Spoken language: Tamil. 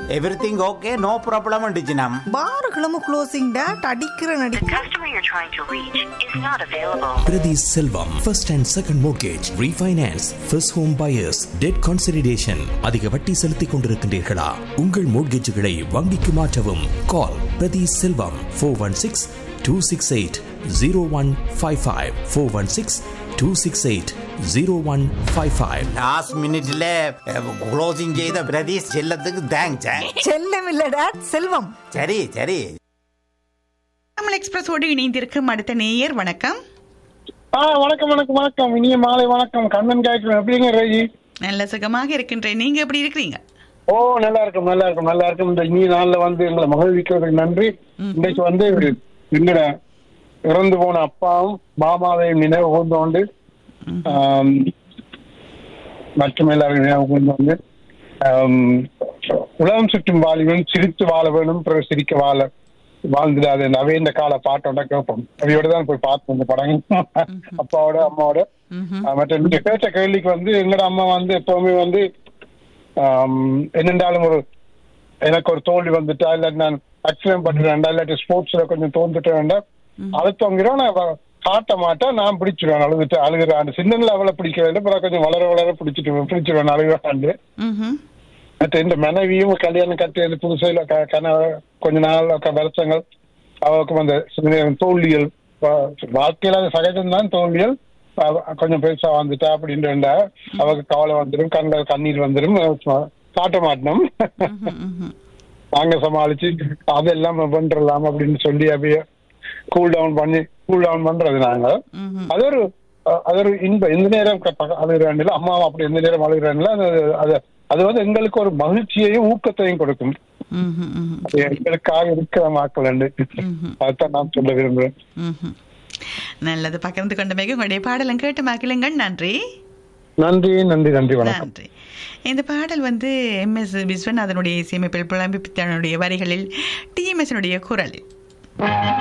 எவ்ரிதிங் ஓகே நோ ப்ராப்ளம் டிச்சினம் பாருகளும் க்ளோசிங் டேட் அடிக்கிற நடி The customer you're trying to reach is not available. Priti Selvam, first and second mortgage, refinance, first home buyers, debt consolidation. அதிக வட்டி செலுத்திக் கொண்டிருக்கின்றீர்களா உங்கள் மோட்கேஜுகளை வங்கிக்கு மாற்றவும் call Prathi Selvam four one six two six eight zero one five five four one six two six eight zero one five five last மினிட்ல க்ளோசிங் செய்த பிரதீஷ் செல்லத்துக்கு தேங்க்ஸ் செல்லம் இல்ல டேட் செல்வம் சரி சரி தமிழ் எக்ஸ்பிரஸோடு இணைந்திருக்கும் அடுத்த நேயர் வணக்கம் ஆ வணக்கம் வணக்கம் வணக்கம் இனிய மாலை வணக்கம் கண்ணன் காய்க்கிறேன் எப்படிங்க ரவி நல்ல சுகமாக இருக்கின்றேன் நீங்க எப்படி இருக்கிறீங்க ஓ நல்லா இருக்கும் நல்லா இருக்கும் நல்லா இருக்கும் இந்த இனிய நாள்ல வந்து எங்களை மகிழ்விக்கிறதுக்கு நன்றி இன்றைக்கு வந்து எங்கட இறந்து போன அப்பாவும் மாமாவையும் நினைவு கூர்ந்து கொண்டு ஆம், மற்றும் எல்லாரும் நினைவு கூர்ந்து வந்து ஆம், உலகம் சுற்றும் வாலிபன் சிரித்து வாழ வேணும் பிறகு சிரிக்க வாழ வாழ்ந்துடாது அவை இந்த கால பாட்டோட கேட்போம் அவையோட தான் போய் பார்த்தோம் இந்த படம் அப்பாவோட அம்மாவோட ஆஹ் மற்ற நீங்க கேட்ட கேள்விக்கு வந்து எங்கட அம்மா வந்து எப்பவுமே வந்து ஆம், என்னென்றாலும் ஒரு எனக்கு ஒரு தோல்வி வந்துட்டா இல்ல நான் ஆக்சிடென்ட் பண்ணிட்டேன் இல்லாட்டி ஸ்போர்ட்ஸ்ல கொஞ்சம் தோந்துட்டேன் வேண்டாம் அழுத்தவங்கிறோம் நான் அவ காட்ட மாட்டேன் நான் பிடிச்சிருவேன் அழுதுட்டு அழுகிற அந்த சின்ன அவளை பிடிக்கவே இல்லை அப்புறம் கொஞ்சம் வளர வளர பிடிச்சிட்டு பிடிச்சிருவேன் அழுகாண்டு ம்ஹும். மற்ற இந்த மனைவியும் கல்யாணம் கட்டி புதுசையில க- கனவு கொஞ்ச நாள் க- வருஷங்கள் அவருக்கு அந்த சில நேரம் தோல்வியல் வா- வாழ்க்கையில அது சகஜம்தான் தோல்வியல் அவ- கொஞ்சம் பெருசா வந்துட்டா அப்படின்ற அவருக்கு கவலை வந்துடும் கண்கள் கண்ணீர் வந்துடும் அஹ் காட்ட மாட்டோம் நாங்க சமாளிச்சு அதெல்லாம் பண்றலாம் அப்படின்னு சொல்லி அப்படியே கூல் டவுன் பண்ணி கூல் டவுன் பண்றது நாங்க அது ஒரு அஹ், அது ஒரு இன்ப எந்த நேரம் க- பக- அழுகிறாண்டில அம்மாவும் அப்படி எந்த நேரம் அழுகிறாண்டில அது அது அது வந்து எங்களுக்கு ஒரு மகிழ்ச்சியையும் ஊக்கத்தையும் கொடுக்கும் ம்ஹும், ம்ஹும், அது எங்களுக்காக இருக்கிற மாக்கள் அதான் நான் சொல்ல விரும்புறேன் ம்ஹும். நல்லது பகிர்ந்து கொண்டமைக்கு உங்களுடைய பாடலும் கேட்டு மகிழுங்கள் நன்றி நன்றி நன்றி நன்றி வணக்கம் நன்றி இந்த பாடல் வந்து எம் எஸ் விஸ்வநாதனுடைய இசையமைப்பில் புலம்பித்தனுடைய வரிகளில் டிஎம்எஸ்னுடைய குரலில்